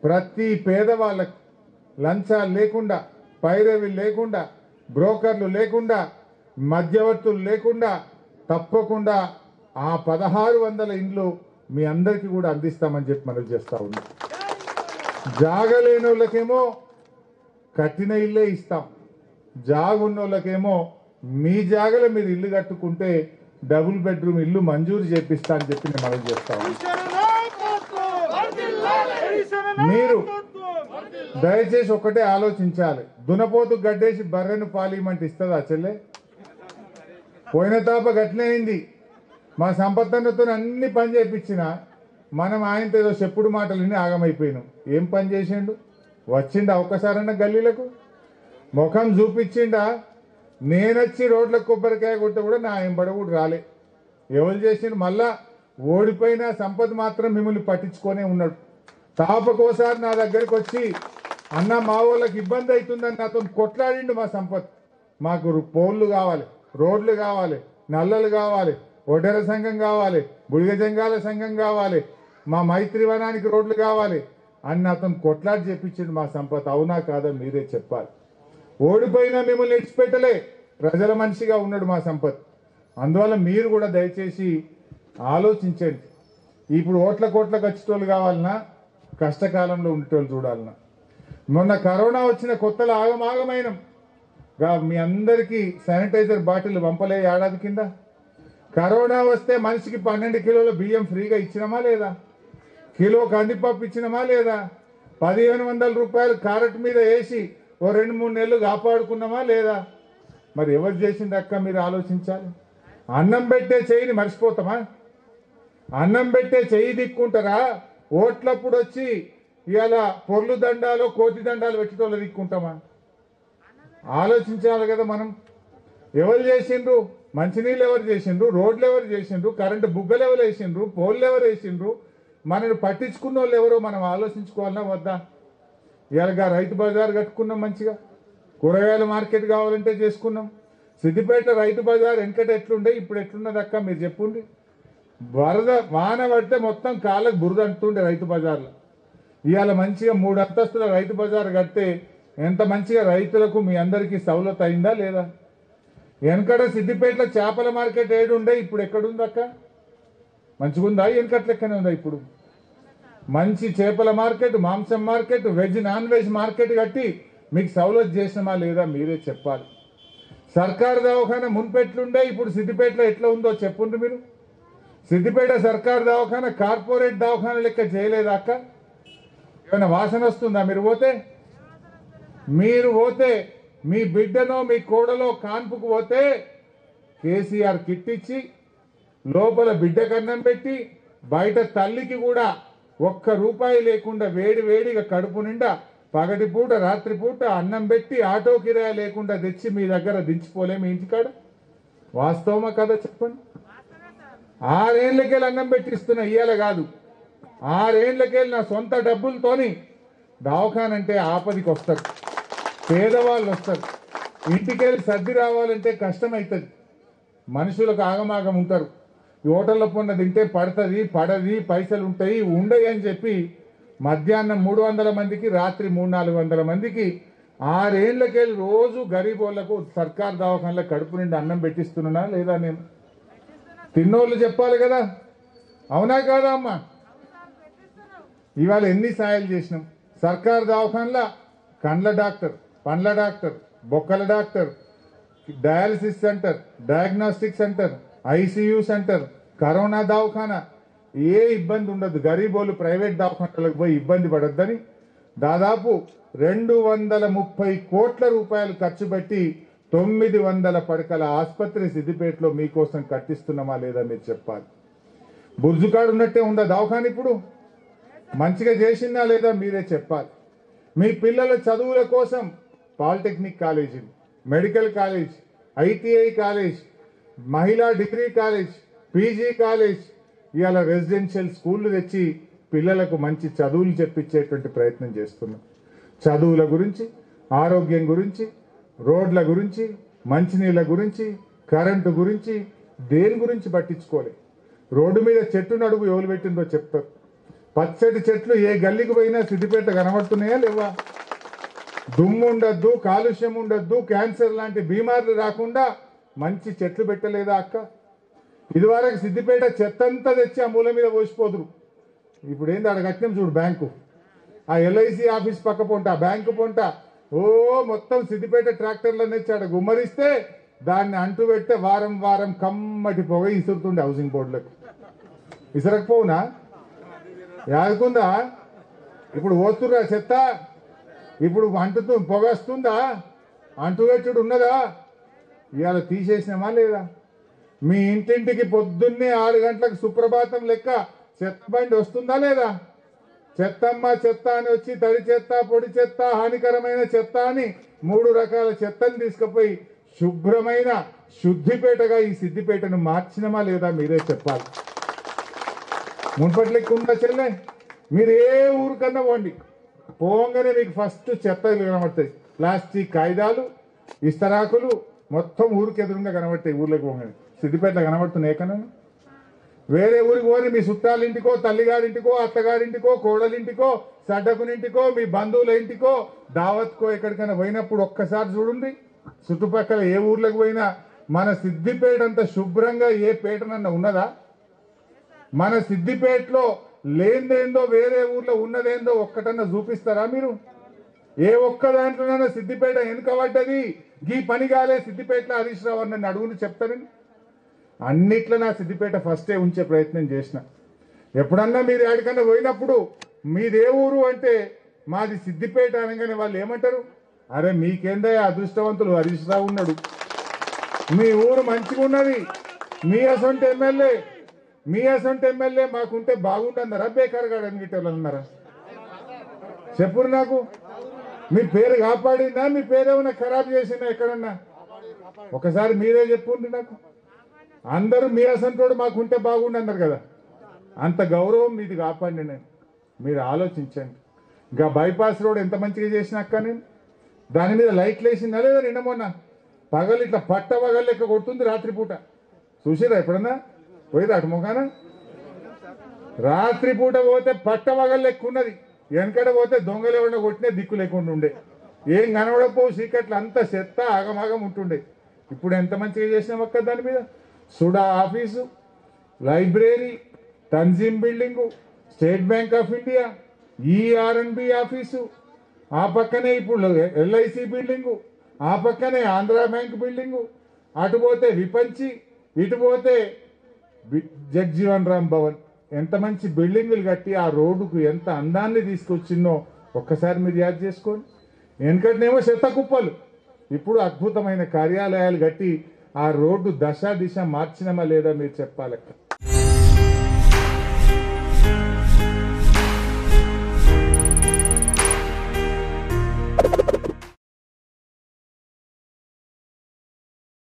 ప్రతి పేదవాళ్ళకు లంచాలు లేకుండా పైరవి లేకుండా బ్రోకర్లు లేకుండా మధ్యవర్తులు లేకుండా తప్పకుండా ఆ పదహారు వందల ఇండ్లు మీ అందరికీ కూడా అందిస్తామని చెప్పి మనవి చేస్తా ఉన్నాం జాగలేని వాళ్ళకేమో కట్టిన ఇల్లే ఇస్తాం జాగున్న వాళ్ళకేమో మీ జాగలో మీరు ఇల్లు కట్టుకుంటే డబుల్ బెడ్రూమ్ ఇల్లు మంజూరు చేపిస్తా అని చెప్పి నేను మనవి చేస్తా ఉన్నాను మీరు దయచేసి ఒకటే ఆలోచించాలి దునపోతు గడ్డేసి బర్రెను పాలియమంటే ఇస్తుందా చెల్లె పోయిన తాప గట్లే అయింది మా సంపత్తన్నతో అన్ని పని చేయించిన మనం ఆయనతో ఏదో చెప్పుడు మాటలు విని ఆగమైపోయినాం ఏం పని చేసిండు వచ్చిండా ఒక్కసారన్నా గల్లీలకు ముఖం చూపించిండా నేనొచ్చి రోడ్ల కొబ్బరికాయ కొట్ట కూడా నా ఎంబడ కూడా రాలే ఎవరు చేసిండు మళ్ళా ఓడిపోయిన సంపద మాత్రం మిమ్మల్ని పట్టించుకొనే ఉన్నాడు తాపకోసారి నా దగ్గరికి వచ్చి అన్న మా వాళ్ళకి ఇబ్బంది అవుతుందని నాతో కొట్లాడిండు మా సంపత్ మాకు రు- పోళ్ళు కావాలి రోడ్లు కావాలి నల్లలు కావాలి ఒడెర సంఘం కావాలి బుడిగ జంగాల సంఘం కావాలి మా మైత్రివనానికి రోడ్లు కావాలి అని అతను కొట్లాడి చెప్పించిండు మా సంపత్ అవునా కాదా మీరే చెప్పాలి ఓడిపోయినా మిమ్మల్ని ఇడిచిపెట్టలే ప్రజల మనిషిగా ఉన్నాడు మా సంపత్ అందువల్ల మీరు కూడా దయచేసి ఆలోచించండి ఇప్పుడు ఓట్ల కోట్లకు వచ్చేటోళ్ళు కావాలన్నా కష్టకాలంలో ఉండేటోళ్ళు చూడాలన్నా మొన్న కరోనా వచ్చిన కొత్తలో ఆగమాగమైన మీ అందరికీ శానిటైజర్ బాటిల్ పంపలే ఏడాది కింద కరోనా వస్తే మనిషికి పన్నెండు కిలోల బియ్యం ఫ్రీగా ఇచ్చినామా లేదా కిలో కందిపప్పు ఇచ్చినామా లేదా పదిహేను వందల రూపాయలు కారెట్ మీద వేసి ఓ రెండు మూడు నెలలు కాపాడుకున్నామా లేదా మరి ఎవరు చేసింది అక్క మీరు ఆలోచించాలి అన్నం పెట్టే చెయ్యిని మర్చిపోతామా అన్నం పెట్టే చెయ్యి దిక్కుంటారా ఓట్లప్పుడు వచ్చి ఇవాళ పొర్లు దండాలు కోతి దండాలు పెట్టేటోళ్ళు దిక్కుంటామా ఆలోచించాలి కదా మనం ఎవరు చేసిండ్రు మంచినీళ్ళు ఎవరు చేసిండ్రు రోడ్లు ఎవరు చేసిండ్రు కరెంటు బుగ్గలు ఎవరు వేసిండ్రు పోళ్ళు ఎవరు వేసిండ్రు మనల్ని పట్టించుకున్న వాళ్ళు ఎవరో మనం ఆలోచించుకోవాలన్నా వద్దా ఇవాళ రైతు బజార్ కట్టుకున్నాం మంచిగా కూరగాయల మార్కెట్ కావాలంటే చేసుకున్నాం సిద్దిపేట రైతు బజార్ వెనకట ఎట్లుండే ఇప్పుడు ఎట్లున్నది అక్క మీరు చెప్పుండి వరద వాన పడితే మొత్తం కాళ్ళకు బురద అంటుండే రైతు బజార్లో ఇవాళ మంచిగా మూడు అంతస్తుల రైతు బజార్ కడితే ఎంత మంచిగా రైతులకు మీ అందరికీ సౌలత అయిందా లేదా వెనకట సిద్దిపేటలో చేపల మార్కెట్ ఏడు ఉండే ఇప్పుడు ఎక్కడుంది అక్క మంచిగుందా వెనకట్ లెక్కనే ఉందా ఇప్పుడు మంచి చేపల మార్కెట్ మాంసం market veg non veg market కట్టి మీకు సౌలత్ చేసినమా లేదా మీరే చెప్పాలి సర్కారు దవాఖాన మున్పెట్లుండే ఇప్పుడు సిద్దిపేటలో ఎట్లా ఉందో చెప్పుండ్రు మీరు సిద్దిపేట సర్కారు దవాఖాన కార్పొరేట్ దవాఖాన లెక్క చేయలేదా అక్క ఏమైనా వాసన వస్తుందా మీరు పోతే మీరు పోతే మీ బిడ్డనో మీ కోడలో కాన్పుకు పోతే కేసీఆర్ కిట్ ఇచ్చి లోపల బిడ్డ కన్నం పెట్టి బయట తల్లికి కూడా ఒక్క రూపాయి లేకుండా వేడి వేడిగా కడుపు నిండా పగటి పూట రాత్రి పూట అన్నం పెట్టి ఆటో కిరాయి లేకుండా తెచ్చి మీ దగ్గర దించిపోలే మీ ఇంటికాడ వాస్తవమా కదా చెప్పండి ఆరేళ్లకెళ్ళి అన్నం పెట్టిస్తున్నా ఇయ్యాల కాదు ఆరేళ్లకెళ్ళి నా సొంత డబ్బులతోని దవాఖానంటే ఆపదికి వస్తారు పేదవాళ్ళు వస్తారు ఇంటికెళ్ళి సర్ది రావాలంటే కష్టమవుతుంది మనుషులకు ఆగమాగం ఉంటారు ఈ హోటల్లో పొన్న తింటే పడుతుంది పడది పైసలు ఉంటాయి ఉండయి అని చెప్పి మధ్యాహ్నం మూడు వందల మందికి రాత్రి మూడు నాలుగు వందల మందికి ఆరేళ్లకెళ్ళి రోజు గరీబోళ్లకు సర్కార్ దవాఖానలో కడుపు నిండి అన్నం పెట్టిస్తున్నా లేదా నేను తిన్నోళ్ళు చెప్పాలి కదా అవునా కాదా అమ్మా ఇవాళ ఎన్ని సాయాలు చేసినాం సర్కార్ దవాఖానలా కండ్ల డాక్టర్ పండ్ల డాక్టర్ బొక్కల doctor dialysis centre diagnostic centre ICU centre corona దవాఖానా ఏ ఇబ్బంది ఉండదు గరీబోలు ప్రైవేట్ దవాఖానాలకు పోయి ఇబ్బంది పడొద్దని దాదాపు రెండు వందల ముప్పై కోట్ల రూపాయలు ఖర్చు పెట్టి తొమ్మిది వందల పడకల ఆసుపత్రి సిద్దిపేటలో మీకోసం కట్టిస్తున్నామా లేదా మీరు చెప్పాలి బుర్జుకాడు ఉన్నట్టే ఉందా దవాఖాన ఇప్పుడు మంచిగా చేసిందా లేదా మీరే చెప్పాలి మీ పిల్లల చదువుల కోసం polytechnic college medical college ITI college మహిళా డిగ్రీ కాలేజ్ పీజీ కాలేజ్ ఇవాళ రెసిడెన్షియల్ స్కూళ్ళు తెచ్చి పిల్లలకు మంచి చదువులు చెప్పించేటువంటి ప్రయత్నం చేస్తున్నాం చదువుల గురించి ఆరోగ్యం గురించి రోడ్ల గురించి మంచినీళ్ళ గురించి కరెంటు గురించి దేని గురించి పట్టించుకోలే రోడ్డు మీద చెట్టు నడుగు ఎవరు పెట్టిందో చెప్తారు పచ్చడి చెట్లు ఏ గల్లీకి పోయినా సిద్దిపేట కనబడుతున్నాయా లేవా దుమ్ము ఉండద్దు కాలుష్యం ఉండద్దు క్యాన్సర్ లాంటి బీమార్లు రాకుండా మంచి చెట్లు పెట్టలేదా అక్క ఇదివరకు సిద్దిపేట చెత్తంతా తెచ్చి ఆ మూల మీద పోసిపోదురు ఇప్పుడు ఏంది ఆడ కట్టినాం చూడు బ్యాంకు ఆ ఎల్ఐసి ఆఫీస్ పక్క పొంట ఆ బ్యాంకు పొంట ఓ మొత్తం సిద్దిపేట ట్రాక్టర్లను తెచ్చి ఆడ గుమ్మరిస్తే దాన్ని అంటు పెడితే వారం వారం కమ్మటి పొగ ఇసురుతుండే హౌసింగ్ బోర్డులకు ఇసరకపోవునా యాదుకుందా ఇప్పుడు పోతుర్రా చెత్త ఇప్పుడు అంటుతూ పొగ వస్తుందా అంటుపెట్టుడు ఉన్నదా ఇవాళ తీసేసినామా లేదా మీ ఇంటింటికి పొద్దున్నే ఆరు గంటలకు సుప్రభాతం లెక్క చెత్త బండి వస్తుందా లేదా చెత్తమ్మ చెత్త అని వచ్చి తడి చెత్త పొడి చెత్త హానికరమైన చెత్త అని మూడు రకాల చెత్తని తీసుకుపోయి శుభ్రమైన శుద్ధిపేటగా ఈ సిద్దిపేటను మార్చినమా లేదా మీరే చెప్పాలి మున్పట్లెక్కు ఉందా చెల్లె మీరు ఏ ఊరికన్నా పోండి పోగానే మీకు ఫస్ట్ చెత్త కనబడతాయి ప్లాస్టిక్ కాగితాలు ఇస్తరాకులు మొత్తం ఊరికి ఎదురుగా కనబడతాయి ఊర్లోకి పోగానే సిద్దిపేటలో కనబడుతున్నాయి కన్నా వేరే ఊరికి పోని మీ చుట్టాలింటికో తల్లిగారింటికో అత్తగారింటికో కోడలింటికో సడ్డకునింటికో మీ బంధువుల ఇంటికో దావత్కో ఎక్కడికైనా పోయినప్పుడు ఒక్కసారి చూడండి చుట్టుపక్కల ఏ ఊర్లకు పోయినా మన సిద్దిపేట అంత శుభ్రంగా ఏ పేటనన్నా ఉన్నదా మన సిద్దిపేటలో లేనిదేందో వేరే ఊర్లో ఉన్నదేందో ఒక్కటన్నా చూపిస్తారా మీరు ఏ ఒక్క దాంట్లోనైనా సిద్దిపేట వెనుకబడ్డది ఈ పని కాలే సిద్దిపేటలో హరీష్ రావు అని నన్ను అడుగుని చెప్తారని అన్నిట్లో నా సిద్దిపేట ఫస్టే ఉంచే ప్రయత్నం చేసిన ఎప్పుడన్నా మీరు ఎక్కడికన్నా పోయినప్పుడు మీదే ఊరు అంటే మాది సిద్దిపేట అనగానే వాళ్ళు ఏమంటారు అరే మీకేందా అదృష్టవంతులు హరీష్ రావు ఉన్నాడు మీ ఊరు మంచిగా ఉన్నది మీ అసొంటి ఎమ్మెల్యే మీ అసొంటి ఎమ్మెల్యే మాకుంటే బాగుండన్నారా బేకార్ గాడు అని అన్నారా చెప్పురు నాకు మీ పేరు కాపాడిందా మీ పేరు ఏమైనా ఖరాబ్ చేసిందా ఎక్కడన్నా ఒకసారి మీరే చెప్పుండి నాకు అందరూ మీ అసంటోడు మాకుంటే బాగుండు అన్నారు కదా అంత గౌరవం మీది కాపాడి నేను మీరు ఆలోచించండి ఇంకా బైపాస్ రోడ్ ఎంత మంచిగా చేసినాక నేను దాని మీద లైట్లు వేసిందా లేదా నిన్న మొన్న పగలు ఇట్లా పట్ట పగలు లెక్క కొడుతుంది రాత్రిపూట చూసిరా ఎప్పుడన్నా పోయిరా అటు మొగాన రాత్రిపూట పోతే పట్ట పగలు లెక్క ఉన్నది వెనకడ పోతే దొంగలు ఎవరైనా కొట్టినే దిక్కు లేకుండా ఉండే ఏం కనబడకపోవు చీకట్లు అంత చెత్త ఆగమాగం ఉంటుండే ఇప్పుడు ఎంత మంచిగా చేసినాం అక్క దాని మీద సుడా ఆఫీసు లైబ్రరీ తన్జీమ్ building State Bank of India ERNB office ఆ పక్కనే ఇప్పుడు ఎల్ఐసి బిల్డింగు ఆ పక్కనే ఆంధ్ర బ్యాంక్ బిల్డింగు అటు పోతే విపంచి ఇటు పోతే వి- జగ్జీవన్ రామ్ భవన్ ఎంత మంచి బిల్డింగులు కట్టి ఆ రోడ్డుకు ఎంత అందాన్ని తీసుకొచ్చిందో ఒక్కసారి మీరు యాద్ చేసుకోండి వెనకటినేమో చెత్త కుప్పలు ఇప్పుడు అద్భుతమైన కార్యాలయాలు కట్టి ఆ రోడ్డు దశ దిశ మార్చినమా లేదా మీరు చెప్పాలక్క